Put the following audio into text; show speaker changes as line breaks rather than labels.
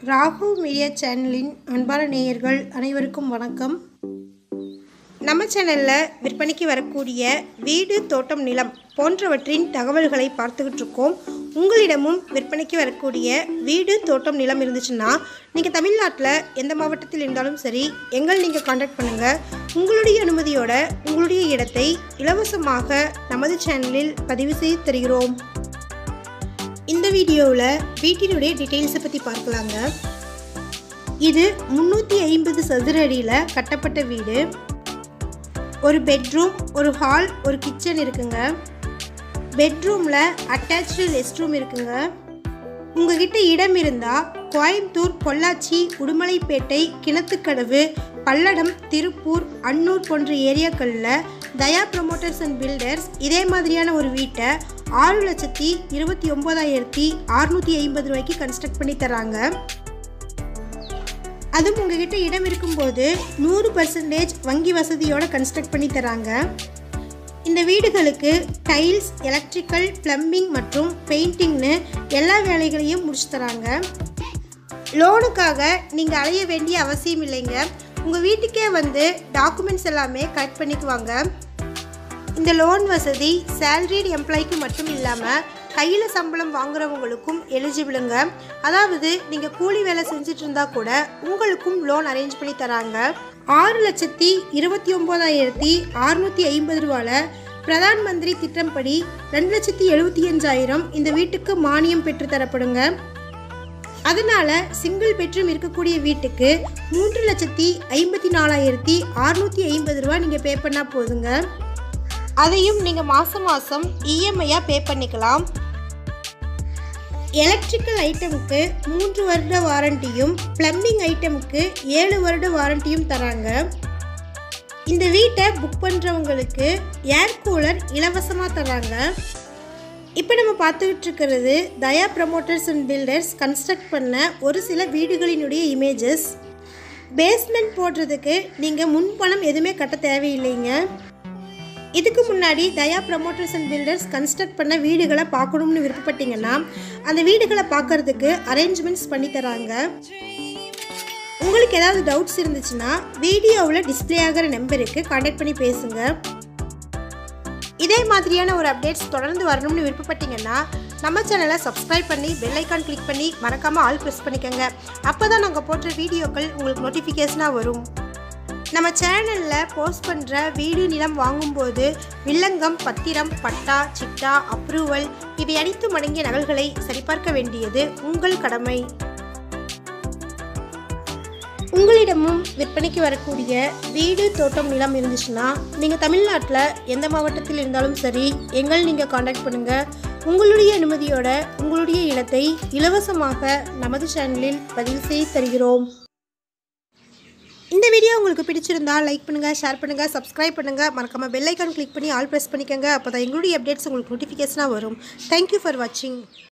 Rahu media சேனலின் அன்பான நேயர்கள் அனைவருக்கும் வணக்கம் நம்ம சேனலில் விற்பனைக்கு வரக்கூடிய வீடு தோட்டம் நிலம் போன்றவற்றின் தகவல்களை பார்த்துக்கிட்டு இருக்கோம் உங்களிடமும் விற்பனைக்கு வரக்கூடிய வீடு தோட்டம் நிலம் இருந்துச்சுன்னா நீங்கள் தமிழ்நாட்டில் எந்த மாவட்டத்தில் இருந்தாலும் சரி எங்கள் நீங்கள் காண்டாக்ட் பண்ணுங்கள் உங்களுடைய அனுமதியோட உங்களுடைய இடத்தை இலவசமாக நமது சேனலில் பதிவு செய்து தருகிறோம் இந்த வீடியோவில் வீட்டினுடைய டீட்டெயில்ஸை பற்றி பார்க்கலாங்க இது முந்நூற்றி ஐம்பது சதுர அடியில் கட்டப்பட்ட வீடு ஒரு பெட்ரூம் ஒரு ஹால் ஒரு கிச்சன் இருக்குங்க பெட்ரூமில் அட்டாச்சு ரெஸ்ட் ரூம் இருக்குங்க உங்ககிட்ட இடம் இருந்தால் கோயம்புத்தூர் பொள்ளாச்சி உடுமலைப்பேட்டை கிணத்துக்கடவு பல்லடம் திருப்பூர் அன்னூர் போன்ற ஏரியாக்களில் தயா ப்ரொமோட்டர்ஸ் அண்ட் பில்டர்ஸ் இதே மாதிரியான ஒரு வீட்டை ஆறு லட்சத்தி இருபத்தி ஒம்பதாயிரத்தி அறுநூற்றி ஐம்பது ரூபாய்க்கு கன்ஸ்ட்ரக்ட் பண்ணி தராங்க அதுவும் உங்ககிட்ட இடம் இருக்கும்போது நூறு பர்சன்டேஜ் வங்கி வசதியோட கன்ஸ்ட்ரக்ட் பண்ணி தராங்க இந்த வீடுகளுக்கு டைல்ஸ் எலக்ட்ரிக்கல் பிளம்பிங் மற்றும் பெயிண்டிங்னு எல்லா வேலைகளையும் முடிச்சு தராங்க லோனுக்காக நீங்கள் அலைய வேண்டிய அவசியம் இல்லைங்க உங்கள் வீட்டுக்கே வந்து டாக்குமெண்ட்ஸ் எல்லாமே கலெக்ட் பண்ணிக்குவாங்க இந்த லோன் வசதி சேலரிட் எம்ப்ளாய்க்கு மட்டும் இல்லாமல் கையில் சம்பளம் வாங்குறவங்களுக்கும் எலிஜிபிளுங்க அதாவது நீங்கள் கூலி வேலை செஞ்சுட்டு இருந்தா கூட உங்களுக்கும் லோன் அரேஞ்ச் பண்ணி தராங்க ஆறு லட்சத்தி இருபத்தி ஒம்போதாயிரத்தி அறுநூற்றி ஐம்பது ரூபாவில் பிரதான் மந்திரி திட்டம்படி ரெண்டு லட்சத்தி எழுபத்தி அஞ்சாயிரம் இந்த வீட்டுக்கு மானியம் பெற்று தரப்படுங்க அதனால சிங்கிள் பெட்ரூம் இருக்கக்கூடிய வீட்டுக்கு மூன்று லட்சத்தி ஐம்பத்தி நாலாயிரத்தி அறுநூற்றி ஐம்பது ரூபா நீங்கள் பே பண்ணால் போதுங்க அதையும் நீங்கள் மாதம் மாதம் இஎம்ஐயாக பே பண்ணிக்கலாம் எலக்ட்ரிக்கல் ஐட்டமுக்கு மூன்று வருட வாரண்டியும் பிளம்பிங் ஐட்டமுக்கு ஏழு வருட வாரண்டியும் தராங்க இந்த வீட்டை புக் பண்ணுறவங்களுக்கு ஏர் கூலர் இலவசமாக தராங்க இப்போ நம்ம பார்த்துக்கிட்டு இருக்கிறது Daya promoters and builders construct பண்ண ஒரு சில வீடுகளினுடைய இமேஜஸ் பேஸ்மெண்ட் போடுறதுக்கு நீங்கள் முன்பணம் எதுவுமே கட்ட தேவையில்லைங்க இதுக்கு முன்னாடி Daya promoters and builders construct பண்ண வீடுகளை பார்க்கணும்னு விருப்பப்பட்டீங்கன்னா அந்த வீடுகளை பார்க்கறதுக்கு அரேஞ்ச்மெண்ட்ஸ் பண்ணி தராங்க உங்களுக்கு ஏதாவது டவுட்ஸ் இருந்துச்சுன்னா வீடியோவில் டிஸ்பிளே ஆகிற நம்பருக்கு காண்டாக்ட் பண்ணி பேசுங்க இதே மாதிரியான ஒரு அப்டேட்ஸ் தொடர்ந்து வரணும்னு விருப்பப்பட்டீங்கன்னா நம்ம சேனலை சப்ஸ்கிரைப் பண்ணி பெல் ஐக்கான் கிளிக் பண்ணி மறக்காமல் ஆல் ப்ரெஸ் பண்ணிக்கோங்க அப்போ தான் நாங்கள் போடுற வீடியோக்கள் உங்களுக்கு நோட்டிஃபிகேஷனாக வரும் நம்ம சேனலில் போஸ்ட் பண்ணுற வீடு நிலம் வாங்கும்போது வில்லங்கம் பத்திரம் பட்டா சிட்டா அப்ரூவல் இவை அனைத்தும் அடங்கிய நகல்களை சரிபார்க்க வேண்டியது உங்கள் கடமை உங்களிடமும் விற்பனைக்கு வரக்கூடிய வீடு தோட்டம் நிலம் இருந்துச்சுன்னா நீங்கள் தமிழ்நாட்டில் எந்த மாவட்டத்தில் இருந்தாலும் சரி எங்கள் நீங்கள் காண்டாக்ட் பண்ணுங்கள் உங்களுடைய அனுமதியோட உங்களுடைய இடத்தை இலவசமாக நமது சேனலில் பதிவு செய்து தருகிறோம் இந்த வீடியோ உங்களுக்கு பிடிச்சிருந்தா லைக் பண்ணுங்கள் ஷேர் பண்ணுங்கள் சப்ஸ்கிரைப் பண்ணுங்கள் மறக்காமல் பெல் ஐக்கான் கிளிக் பண்ணி ஆல் ப்ரெஸ் பண்ணிக்கோங்க அப்போ தான் எங்களுடைய அப்டேட்ஸ் உங்களுக்கு நோட்டிஃபிகேஷனாக வரும் தேங்க்யூ ஃபார் வாட்சிங்